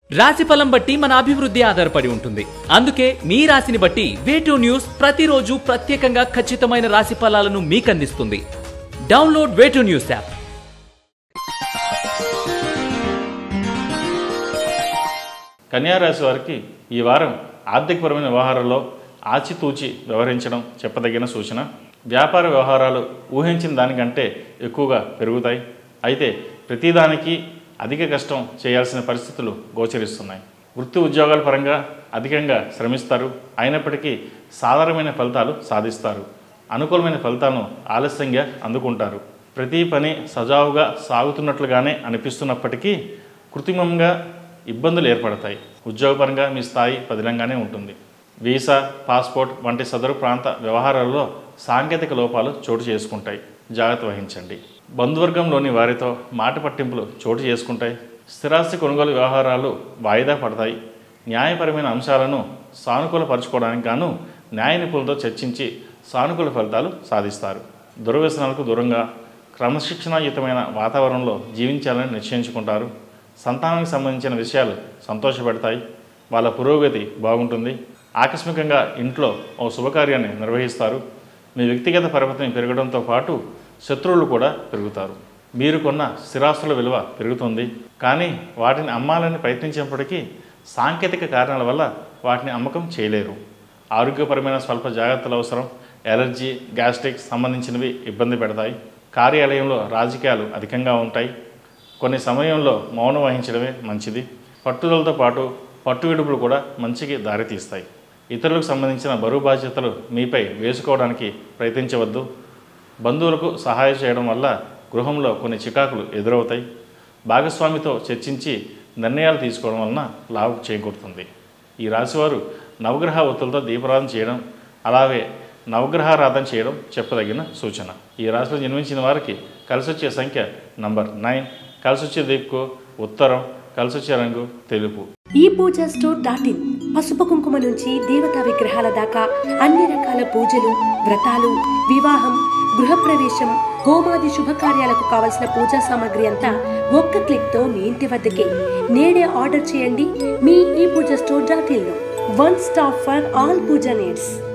రాశి ఫలం బట్టి మన అభివృద్ధి ఆధారపడి ఉంటుంది అందుకే మీ రాశిని బట్టి వేటూ న్యూస్ ప్రతిరోజు ప్రత్యేకంగా ఖచ్చితమైన రాశి ఫలాలను మీకు అందిస్తుంది డౌన్లోడ్ వేటూ న్యూస్ యాప్ కన్యారాశి వారికి ఈ వారం ఆర్థికపరమైన వ్యవహారాల్లో ఆచితూచి వ్యవహరించడం చెప్పదగిన సూచన వ్యాపార వ్యవహారాలు ఊహించిన దానికంటే ఎక్కువగా పెరుగుతాయి అయితే ప్రతిదానికి అధిక కష్టం చేయాల్సిన పరిస్థితులు గోచరిస్తున్నాయి వృత్తి ఉద్యోగాల పరంగా అధికంగా శ్రమిస్తారు అయినప్పటికీ సాధారణమైన ఫలితాలు సాధిస్తారు అనుకూలమైన ఫలితాలను ఆలస్యంగా అందుకుంటారు ప్రతి పని సజావుగా సాగుతున్నట్లుగానే అనిపిస్తున్నప్పటికీ కృత్రిమంగా ఇబ్బందులు ఏర్పడతాయి ఉద్యోగపరంగా మీ స్థాయి పదిలంగానే ఉంటుంది వీసా పాస్పోర్ట్ వంటి సదరు ప్రాంత వ్యవహారాల్లో సాంకేతిక లోపాలు చోటు చేసుకుంటాయి జాగ్రత్త వహించండి బంధువర్గంలోని వారితో మాట పట్టింపులు చోటు చేసుకుంటాయి స్థిరాస్తి కొనుగోలు వ్యవహారాలు వాయిదా పడతాయి న్యాయపరమైన అంశాలను సానుకూలపరచుకోవడానికి గాను న్యాయ నిపుణులతో చర్చించి సానుకూల ఫలితాలు సాధిస్తారు దుర్వ్యసనాలకు దూరంగా క్రమశిక్షణాయుతమైన వాతావరణంలో జీవించాలని నిశ్చయించుకుంటారు సంతానానికి సంబంధించిన విషయాలు సంతోషపెడతాయి వాళ్ళ పురోగతి బాగుంటుంది ఆకస్మికంగా ఇంట్లో ఓ శుభకార్యాన్ని నిర్వహిస్తారు మీ వ్యక్తిగత పరపతిని పెరగడంతో పాటు శత్రువులు కూడా పెరుగుతారు మీరు కొన్న స్థిరాస్తుల విలువ పెరుగుతుంది కానీ వాటిని అమ్మాలని ప్రయత్నించినప్పటికీ సాంకేతిక కారణాల వల్ల వాటిని అమ్మకం చేయలేరు ఆరోగ్యపరమైన స్వల్ప జాగ్రత్తలు అవసరం ఎలర్జీ గ్యాస్ట్రిక్ సంబంధించినవి ఇబ్బంది పెడతాయి కార్యాలయంలో రాజకీయాలు అధికంగా ఉంటాయి కొన్ని సమయంలో మౌనం వహించడమే మంచిది పట్టుదలతో పాటు పట్టు విడుపులు కూడా మంచికి దారితీస్తాయి ఇతరులకు సంబంధించిన బరువు బాధ్యతలు మీపై వేసుకోవడానికి ప్రయత్నించవద్దు బంధువులకు సహాయం చేయడం వల్ల గృహంలో కొన్ని చికాకులు ఎదురవుతాయి భాగస్వామితో చర్చించి నిర్ణయాలు తీసుకోవడం వలన లాభం చేకూరుతుంది ఈ రాశివారు నవగ్రహ ఒత్తులతో దీపారాధన చేయడం అలాగే నవగ్రహారాధన చేయడం చెప్పదగిన సూచన ఈ రాశిలో జన్మించిన వారికి కలిసి వచ్చే సంఖ్య నంబర్ నైన్ కలిసి వచ్చే దిక్కు ఉత్తరం కలిసి వచ్చే రంగు తెలుపు ఈ పూజ స్టోర్ డాట్ ఇన్ పసుపు కుంకుమ నుంచి దేవతా విగ్రహాల దాకా అన్ని రకాల పూజలు వ్రతాలు వివాహం గృహప్రవేశం హోమాది శుభకార్యాలకు కావలసిన పూజా సామాగ్రి అంతా ఒక్క క్లిక్ తో మీ ఇంటి వద్దకే నేడే ఆర్డర్ చేయండి మీ ఈ పూజ స్టోర్ డాట్ ఇన్ లో one stop for all Pooja needs